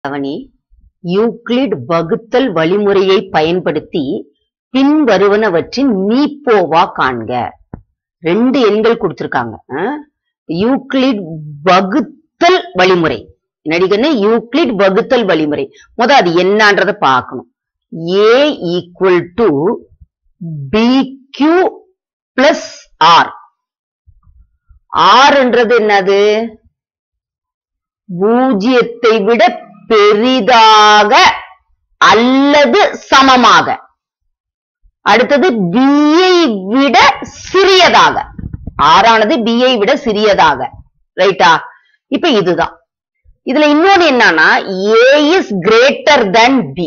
கவனி யூக்ளிட் வகுத்தல் வழிமுறையை பயன்படுத்தி பின்வருவனவற்றின் மீப்போவா காண்க ரெண்டு எண்கள் கொடுத்திருக்காங்க ஆ? யூக்ளிட் வகுத்தல் வழிமுறை நடிகன்னு யூக்ளிட் வகுத்தல் வழிமுறை முத அது என்னன்றத பார்க்கணும் A equal to B Q plus R ஆர்ன்றது என்னது பூஜ்ஜியத்தை விட பெரிதாக அல்லது சமமாக அடுத்தது பியை விட சிறியதாக ஆறானது பியை விட சிறியதாக ரைட்டா இப்ப இதுதான் இதுல இன்னொன்னு என்னன்னா A is greater than B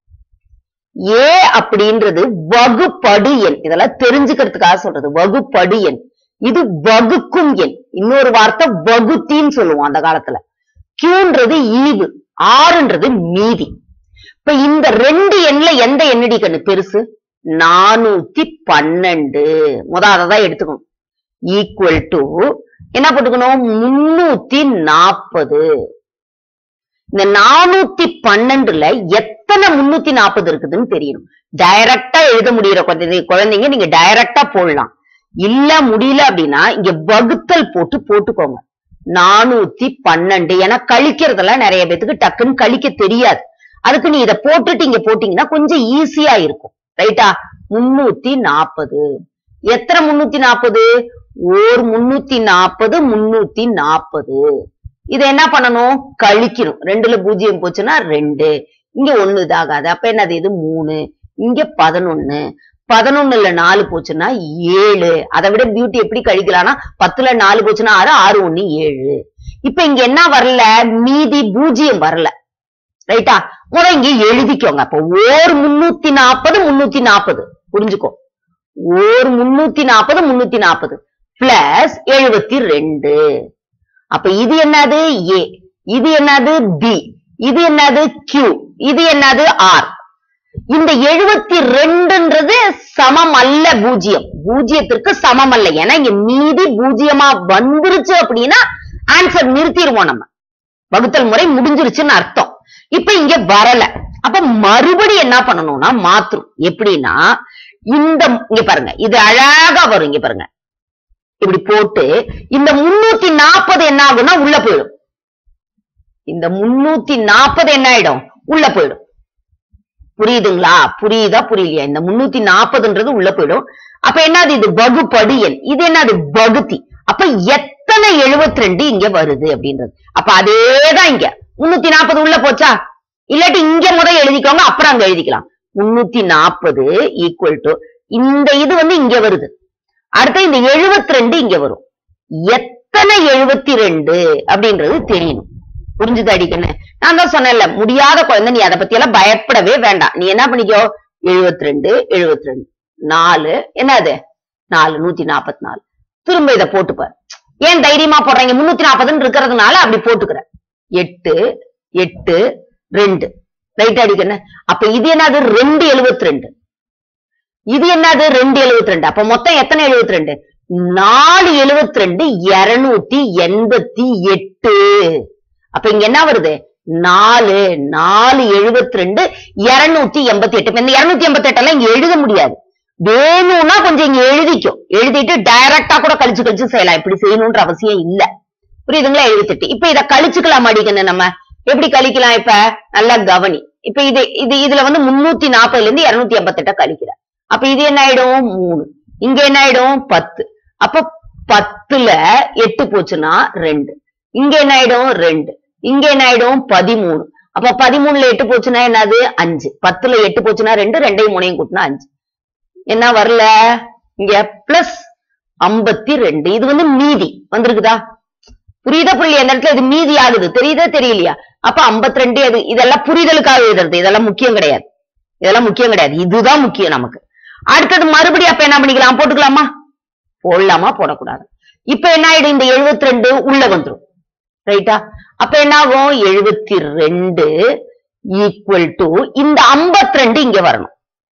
A அப்படின்றது வகுப்படு எண் இதெல்லாம் தெரிஞ்சுக்கிறதுக்காக சொல்றது வகுப்படு எண் இது வகுக்கும் எண் இன்னொரு வார்த்தை வகுத்தின்னு சொல்லுவோம் அந்த காலத்துல கியூன்றது ஈவு ஆறுன்றது மீதி இப்ப இந்த ரெண்டு எண்ல எந்த எண்ணடி கண்ணு பெருசு நானூத்தி பன்னெண்டு முத தான் எடுத்துக்கணும் ஈக்குவல் டு என்ன போட்டுக்கணும் முன்னூத்தி நாற்பது இந்த நானூத்தி பன்னெண்டுல எத்தனை முன்னூத்தி நாற்பது இருக்குதுன்னு தெரியணும் டைரக்டா எழுத முடியற குழந்தை குழந்தைங்க நீங்க டைரக்டா போடலாம் இல்ல முடியல அப்படின்னா இங்க வகுத்தல் போட்டு போட்டுக்கோங்க நானூத்தி பன்னெண்டு ஏன்னா கழிக்கிறதெல்லாம் நிறைய பேத்துக்கு டக்குன்னு கழிக்க தெரியாது அதுக்கு நீ இதை போட்டுட்டு இங்க போட்டீங்கன்னா கொஞ்சம் ஈஸியா இருக்கும் ரைட்டா முன்னூத்தி நாற்பது எத்தனை முன்னூத்தி நாற்பது ஓர் முன்னூத்தி நாற்பது முன்னூத்தி நாற்பது இதை என்ன பண்ணணும் கழிக்கணும் ரெண்டுல பூஜ்ஜியம் போச்சுன்னா ரெண்டு இங்க ஒண்ணு இதாகாது அப்ப என்னது இது மூணு இங்க பதினொன்னு பதினொன்னுல நாலு போச்சுன்னா ஏழு அதை விட பியூட்டி எப்படி கழிக்கலாம்னா பத்துல நாலு போச்சுன்னா ஆறு ஆறு ஒண்ணு ஏழு இப்ப இங்க என்ன வரல மீதி பூஜ்ஜியம் வரல ரைட்டா முத இங்க எழுதிக்கோங்க அப்ப ஓர் முன்னூத்தி நாற்பது முன்னூத்தி நாற்பது புரிஞ்சுக்கோ ஓர் முன்னூத்தி நாற்பது முன்னூத்தி நாற்பது பிளஸ் எழுபத்தி ரெண்டு அப்ப இது என்னது ஏ இது என்னது பி இது என்னது கியூ இது என்னது ஆர் இந்த எழுபத்தி ரெண்டுன்றது சமம் அல்ல பூஜ்ஜியம் பூஜ்ஜியத்திற்கு சமம் அல்ல ஏன்னா இங்க மீதி பூஜ்ஜியமா வந்துருச்சு அப்படின்னா ஆன்சர் நிறுத்திடுவோம் நம்ம வகுத்தல் முறை முடிஞ்சிருச்சுன்னு அர்த்தம் இப்ப இங்க வரல அப்ப மறுபடி என்ன பண்ணணும்னா மாத்தும் எப்படின்னா இந்த இங்க பாருங்க இது அழகா வரும் இங்க பாருங்க இப்படி போட்டு இந்த முன்னூத்தி நாற்பது என்ன ஆகும்னா உள்ள போயிடும் இந்த முன்னூத்தி நாற்பது என்ன ஆயிடும் உள்ள போயிடும் புரியுதுங்களா புரியுதா புரியலையா இந்த முன்னூத்தி நாற்பதுன்றது உள்ள போயிடும் அப்ப என்னது இது வகுப்படு எண் இது என்னது வகுத்தி அப்ப எத்தனை 72 ரெண்டு இங்க வருது அப்படின்றது அப்ப அதேதான் இங்க முன்னூத்தி நாற்பது உள்ள போச்சா இல்லாட்டி இங்க முத எழுதிக்கோங்க அப்புறம் அங்க எழுதிக்கலாம் முன்னூத்தி நாற்பது ஈக்குவல் டு இந்த இது வந்து இங்க வருது அடுத்து இந்த 72 ரெண்டு இங்க வரும் எத்தனை 72 ரெண்டு அப்படின்றது தெரியணும் புரிஞ்சுது அடிக்கண்ணு நான் தான் சொன்னேன்ல முடியாத குழந்தை நீ அதை பத்தி எல்லாம் பயப்படவே வேண்டாம் நீ என்ன பண்ணிக்கோ 72 ரெண்டு எழுபத்தி ரெண்டு நாலு என்னது நாலு நூத்தி நாற்பத்தி நாலு திரும்ப இதை போட்டுப்பார் ஏன் தைரியமா போடுறீங்க முன்னூத்தி நாற்பதுன்னு இருக்கிறதுனால அப்படி போட்டுக்கிற எட்டு எட்டு ரெண்டு ரைட் அடிக்கண்ணு அப்ப இது என்னது ரெண்டு எழுபத்தி ரெண்டு இது என்னது ரெண்டு எழுபத்தி ரெண்டு அப்ப மொத்தம் எத்தனை எழுபத்தி ரெண்டு நாலு எழுபத்தி ரெண்டு இருநூத்தி எண்பத்தி எட்டு அப்ப இங்க என்ன வருது நாலு நாலு எழுபத்தி ரெண்டு இருநூத்தி எண்பத்தி எட்டு இந்த இருநூத்தி எண்பத்தி எட்டெல்லாம் இங்க எழுத முடியாது வேணும்னா கொஞ்சம் இங்க எழுதிக்கும் எழுதிட்டு டைரக்டா கூட கழிச்சு கழிச்சு செய்யலாம் இப்படி செய்யணும்ன்ற அவசியம் இல்ல புரியுதுங்களா எழுபத்தெட்டு இப்ப இத கழிச்சுக்கலாம் அடிக்கணும் நம்ம எப்படி கழிக்கலாம் இப்ப நல்லா கவனி இப்ப இது இது இதுல வந்து முன்னூத்தி நாற்பதுல இருந்து இருநூத்தி எண்பத்தெட்ட கழிக்கிறேன் அப்ப இது என்ன ஆயிடும் மூணு இங்க என்ன ஆயிடும் பத்து அப்ப பத்துல எட்டு போச்சுன்னா ரெண்டு இங்க என்ன ஆயிடும் ரெண்டு இங்க என்ன ஆயிடும் பதிமூணு அப்ப பதிமூணுல எட்டு போச்சுன்னா என்னது அஞ்சு பத்துல எட்டு போச்சுன்னா ரெண்டு ரெண்டையும் மூணையும் கூட்டினா அஞ்சு என்ன வரல இங்க பிளஸ் ஐம்பத்தி ரெண்டு இது வந்து மீதி வந்திருக்குதா புரியுதா புரியலையா இந்த இடத்துல இது மீதி ஆகுது தெரியுதா தெரியலையா அப்ப 52 ரெண்டு அது இதெல்லாம் புரிதலுக்காக எழுதுறது இதெல்லாம் முக்கியம் கிடையாது இதெல்லாம் முக்கியம் கிடையாது இதுதான் முக்கியம் நமக்கு அடுத்தது மறுபடியும் அப்ப என்ன பண்ணிக்கலாம் போட்டுக்கலாமா போடலாமா போடக்கூடாது இப்ப என்ன ஆயிடும் இந்த 72 ரெண்டு உள்ள வந்துரும் ரைட்டா அப்ப என்ன ஆகும் எழுபத்தி ரெண்டு ஈக்குவல் டு இந்த 52 ரெண்டு இங்க வரணும்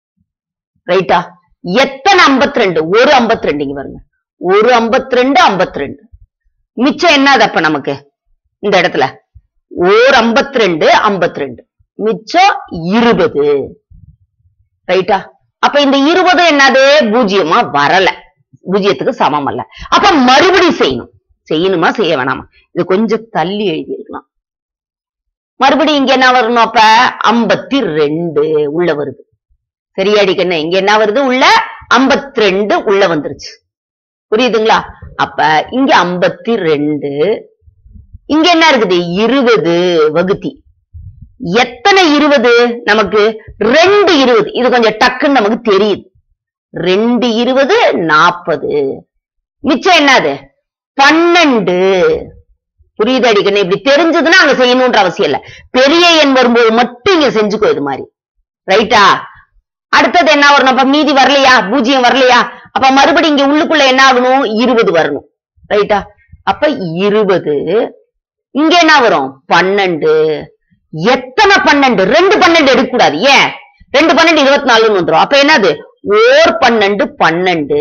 ரைட்டா எத்தனை 52 ரெண்டு ஒரு 52 ரெண்டு இங்க வருங்க ஒரு 52 ரெண்டு 52 ரெண்டு மிச்சம் என்னது அப்ப நமக்கு இந்த இடத்துல ஓர் ஐம்பத்தி ரெண்டு ஐம்பத்தி ரெண்டு மிச்சம் இருபது ரைட்டா அப்ப இந்த இருபது என்னது பூஜ்ஜியமா வரல பூஜ்ஜியத்துக்கு சமம் அல்ல அப்ப மறுபடியும் செய்யணும் செய்யணுமா செய்ய வேணாமா இது கொஞ்சம் தள்ளி எழுதியிருக்கலாம் மறுபடியும் இங்க என்ன வரணும் அப்ப ஐம்பத்தி ரெண்டு உள்ள வருது சரியாடி கண்ணு இங்க என்ன வருது உள்ள ஐம்பத்தி ரெண்டு உள்ள வந்துருச்சு புரியுதுங்களா அப்ப இங்க ஐம்பத்தி ரெண்டு இங்க என்ன இருக்குது இருபது வகுத்தி எத்தனை இருபது நமக்கு ரெண்டு இருபது இது கொஞ்சம் டக்குன்னு நமக்கு தெரியுது ரெண்டு இருபது நாற்பது மிச்சம் என்னது பன்னெண்டு புரியுது அடிக்கணும் இப்படி தெரிஞ்சதுன்னா அங்க செய்யணும்ன்ற அவசியம் இல்ல பெரிய எண் வரும்போது மட்டும் இங்க செஞ்சுக்கோ இது மாதிரி ரைட்டா அடுத்தது என்ன வரணும் அப்ப மீதி வரலையா பூஜ்ஜியம் வரலையா அப்ப மறுபடியும் இங்க உள்ளுக்குள்ள என்ன ஆகணும் இருபது வரணும் ரைட்டா அப்ப இருபது இங்க என்ன வரும் பன்னெண்டு எத்தனை பன்னெண்டு ரெண்டு பன்னெண்டு எடுக்கக்கூடாது ஏன் ரெண்டு பன்னெண்டு இருபத்தி நாலுன்னு வந்துரும் அப்ப என்னது ஓர் பன்னெண்டு பன்னெண்டு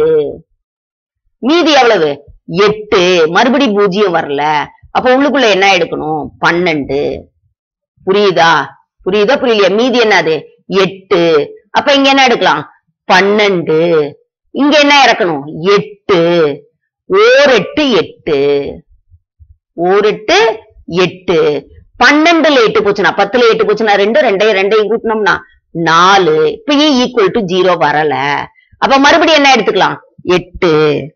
மீதி எவ்வளவு எட்டு மறுபடி பூஜ்ஜியம் வரல அப்ப உள்ளுக்குள்ள என்ன எடுக்கணும் பன்னெண்டு புரியுதா புரியுதா புரியலையா மீதி என்னது எட்டு அப்ப இங்க என்ன எடுக்கலாம் பன்னெண்டு இங்க என்ன இறக்கணும் எட்டு ஓர் எட்டு எட்டு ஓர் எட்டு எட்டு பன்னெண்டுல எட்டு போச்சுன்னா பத்துல எட்டு போச்சுன்னா ரெண்டு ரெண்டையும் ரெண்டையும் கூட்டினோம்னா நாலு இப்பயே ஈக்குவல் டு ஜீரோ வரல அப்ப மறுபடியும் என்ன எடுத்துக்கலாம் எட்டு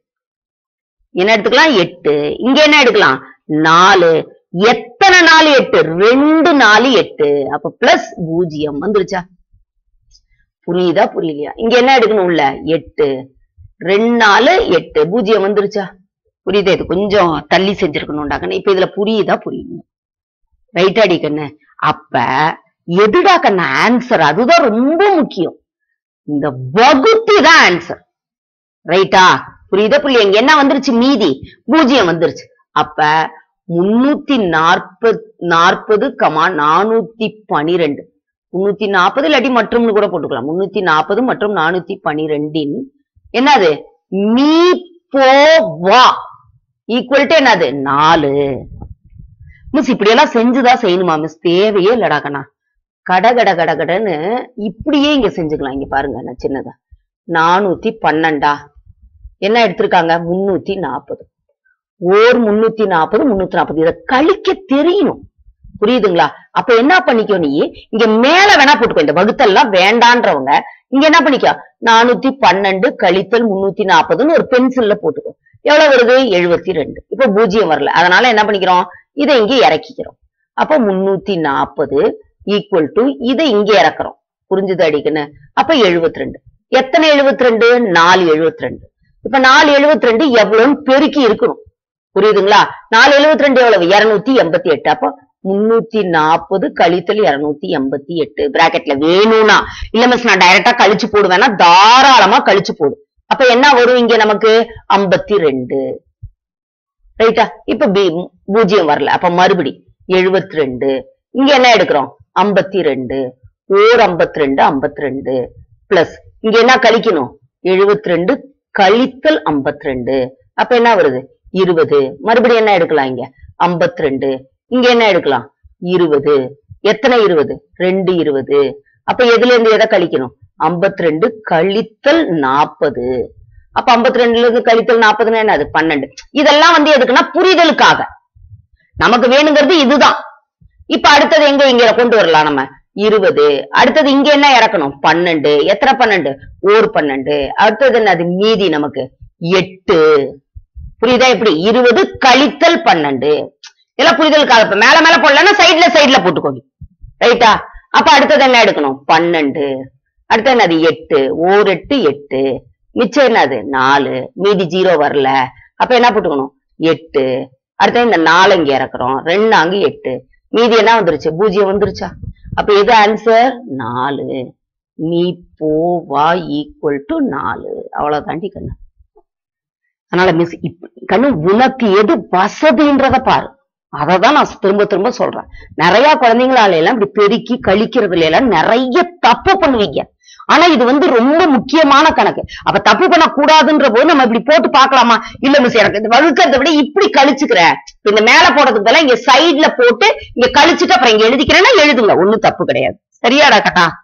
என்ன எடுத்துக்கலாம் எட்டு இங்க என்ன எடுக்கலாம் நாலு எத்தனை நாலு எட்டு ரெண்டு நாலு எட்டு அப்ப பிளஸ் பூஜ்ஜியம் வந்துருச்சா புரியுதா புரியலையா இங்க என்ன எடுக்கணும் உள்ள எட்டு ரெண்டு நாலு எட்டு பூஜ்ஜியம் வந்துருச்சா புரியுதா இது கொஞ்சம் தள்ளி செஞ்சிருக்கணும்டா கண்ணு இப்ப இதுல புரியுதா புரியுது ரைட் அடி கண்ணு அப்ப எதுடா கண்ணு ஆன்சர் அதுதான் ரொம்ப முக்கியம் இந்த வகுத்தி தான் ஆன்சர் ரைட்டா புரியுதா புரியல இங்க என்ன வந்துருச்சு மீதி பூஜ்ஜியம் வந்துருச்சு அப்ப முன்னூத்தி நாற்பது நாற்பது கமா நானூத்தி பனிரெண்டு முன்னூத்தி நாற்பது இல்லாட்டி மற்றும்னு கூட போட்டுக்கலாம் முன்னூத்தி நாற்பது மற்றும் நானூத்தி பனிரெண்டின் என்னது மீ போ வா ஈக்குவல் டு என்னது நாலு மிஸ் இப்படி எல்லாம் செஞ்சுதான் செய்யணுமா மிஸ் தேவையே இல்லடா கண்ணா கட கட கட கடன்னு இப்படியே இங்க செஞ்சுக்கலாம் இங்க பாருங்க நான் சின்னதா நானூத்தி பன்னெண்டா என்ன எடுத்திருக்காங்க முன்னூத்தி நாற்பது ஓர் முன்னூத்தி நாற்பது முன்னூத்தி நாற்பது இதை கழிக்க தெரியணும் புரியுதுங்களா அப்ப என்ன பண்ணிக்கோ நீ இங்க மேல வேணா போட்டுக்கோ இந்த வகுத்தல்லாம் வேண்டான்றவங்க இங்க என்ன பண்ணிக்கோ நானூத்தி பன்னெண்டு கழித்தல் முன்னூத்தி நாற்பதுன்னு ஒரு பென்சில்ல போட்டுக்கோ எவ்வளவு வருது எழுபத்தி ரெண்டு இப்ப பூஜ்ஜியம் வரல அதனால என்ன பண்ணிக்கிறோம் இதை இங்க இறக்கிக்கிறோம் அப்ப முன்னூத்தி நாற்பது ஈக்குவல் டு இதை இங்க இறக்குறோம் புரிஞ்சுது அடிக்குன்னு அப்ப எழுபத்தி ரெண்டு எத்தனை எழுபத்தி ரெண்டு நாலு எழுபத்தி ரெண்டு இப்ப நாலு எழுபத்தி ரெண்டு எவ்வளவுன்னு பெருக்கி இருக்கணும் புரியுதுங்களா நாலு எழுபத்தி ரெண்டு எவ்வளவு இருநூத்தி எண்பத்தி எட்டு அப்ப முன்னூத்தி நாற்பது கழித்தல் இருநூத்தி எண்பத்தி எட்டு பிராக்கெட்ல வேணும்னா இல்ல மிஸ் நான் டைரக்டா கழிச்சு போடுவேன்னா தாராளமா கழிச்சு போடு அப்ப என்ன வரும் இங்க நமக்கு ஐம்பத்தி ரெண்டு ரைட்டா இப்ப பி- பூஜ்ஜியம் வரல அப்ப மறுபடி எழுபத்தி ரெண்டு இங்க என்ன எடுக்கிறோம் ஐம்பத்தி ரெண்டு ஓர் ஐம்பத்தி ரெண்டு ஐம்பத்தி ரெண்டு பிளஸ் இங்க என்ன கழிக்கணும் எழுபத்தி ரெண்டு கழித்தல் ஐம்பத்தி ரெண்டு அப்ப என்ன வருது இருபது மறுபடியும் என்ன எடுக்கலாம் இங்க ஐம்பத்தி ரெண்டு இங்க என்ன எடுக்கலாம் இருபது எத்தனை இருபது ரெண்டு இருபது அப்ப எதுல இருந்து எதை கழிக்கணும் ஐம்பத்தி ரெண்டு கழித்தல் நாற்பது அப்ப ஐம்பத்தி ரெண்டுல இருந்து கழித்தல் நாற்பதுன்னா என்னது பன்னெண்டு இதெல்லாம் வந்து எதுக்குன்னா புரிதலுக்காக நமக்கு வேணுங்கிறது இதுதான் இப்ப அடுத்தது எங்க இங்க கொண்டு வரலாம் நம்ம இருபது அடுத்தது இங்க என்ன இறக்கணும் பன்னெண்டு எத்தனை பன்னெண்டு ஓர் பன்னெண்டு அடுத்தது என்னது மீதி நமக்கு எட்டு புரியுதா எப்படி இருபது கழித்தல் பன்னெண்டு இதெல்லாம் புரிதலுக்காக இப்ப மேல மேல போடலன்னா சைடுல சைடுல போட்டுக்கோங்க ரைட்டா அப்ப அடுத்தது என்ன எடுக்கணும் பன்னெண்டு அடுத்தது என்னது எட்டு ஓர் எட்டு எட்டு மிச்சம் என்னது நாலு மீதி ஜீரோ வரல அப்ப என்ன போட்டுக்கணும் எட்டு அடுத்தது இந்த நாலு இங்க இறக்குறோம் ரெண்டு அங்க எட்டு மீதி என்ன வந்துருச்சு பூஜ்ஜியம் வந்துருச்சா அப்ப எது ஆன்சர் நாலு நீ போவா ஈக்குவல் டு நாலு அவ்வளவு தாண்டி கண்ணு அதனால மிஸ் கண்ணு உனக்கு எது வசதின்றத பாரு அததான் நான் திரும்ப திரும்ப சொல்றேன் நிறைய குழந்தைங்களால எல்லாம் இப்படி பெருக்கி கழிக்கிறதுல எல்லாம் நிறைய தப்பு பண்ணுவீங்க ஆனா இது வந்து ரொம்ப முக்கியமான கணக்கு அப்ப தப்பு பண்ண கூடாதுன்ற போது நம்ம இப்படி போட்டு பார்க்கலாமா இல்ல மிஸ் எனக்கு இந்த வகுக்கிறத விட இப்படி கழிச்சுக்கிறேன் இப்ப இந்த மேல போடுறதுக்கு பதிலா இங்க சைடுல போட்டு இங்க கழிச்சுட்டு அப்புறம் இங்க எழுதிக்கிறேன்னா எழுதுங்க ஒண்ணும் தப்பு கிடையாது சரியாடா கட்டா